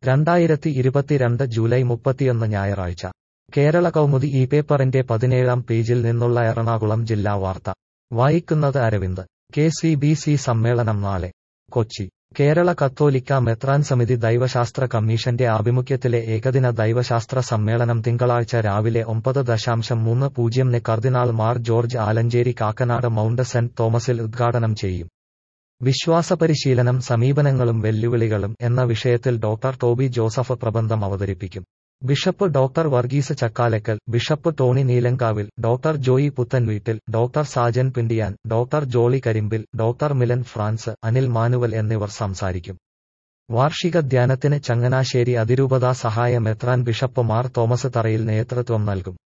രണ്ടായിരത്തി ഇരുപത്തിരണ്ട് ജൂലൈ മുപ്പത്തിയൊന്ന് ഞായറാഴ്ച കേരള കൗമുദി ഈ പേപ്പറിന്റെ പതിനേഴാം പേജിൽ നിന്നുള്ള എറണാകുളം ജില്ലാ വാർത്ത വായിക്കുന്നത് Aravind K C B C സമ്മേളനം നാളെ കൊച്ചി കേരള കത്തോലിക്ക മെത്രാൻ സമിതി ദൈവശാസ്ത്ര കമ്മീഷന്റെ ആഭിമുഖ്യത്തിലെ ഏകദിന ദൈവശാസ്ത്ര സമ്മേളനം തിങ്കളാഴ്ച രാവിലെ ഒമ്പത് ദശാംശം മൂന്ന് പൂജ്യംന് cardinal Mar George Alencherry Kakkanad mount saint തോമസിൽ ഉദ്ഘാടനം ചെയ്യും വിശ്വാസപരിശീലനം സമീപനങ്ങളും വെല്ലുവിളികളും എന്ന വിഷയത്തിൽ ഡോക്ടർ ടോബി ജോസഫ് പ്രബന്ധം അവതരിപ്പിക്കും bishop doctor Varghese Chakkalakkal bishop Tony Neelankavil doctor Joy Puthenveettil doctor Sajan Pindiyan doctor Jolly Karimpil doctor Milan Frans Anil Manuel എന്നിവർ സംസാരിക്കും വാർഷിക ധ്യാനത്തിന് ചങ്ങനാശ്ശേരി അതിരൂപതാ സഹായ മെത്രാൻ ബിഷപ്പ് മാർ തോമസ് തറയിൽ നേതൃത്വം നൽകും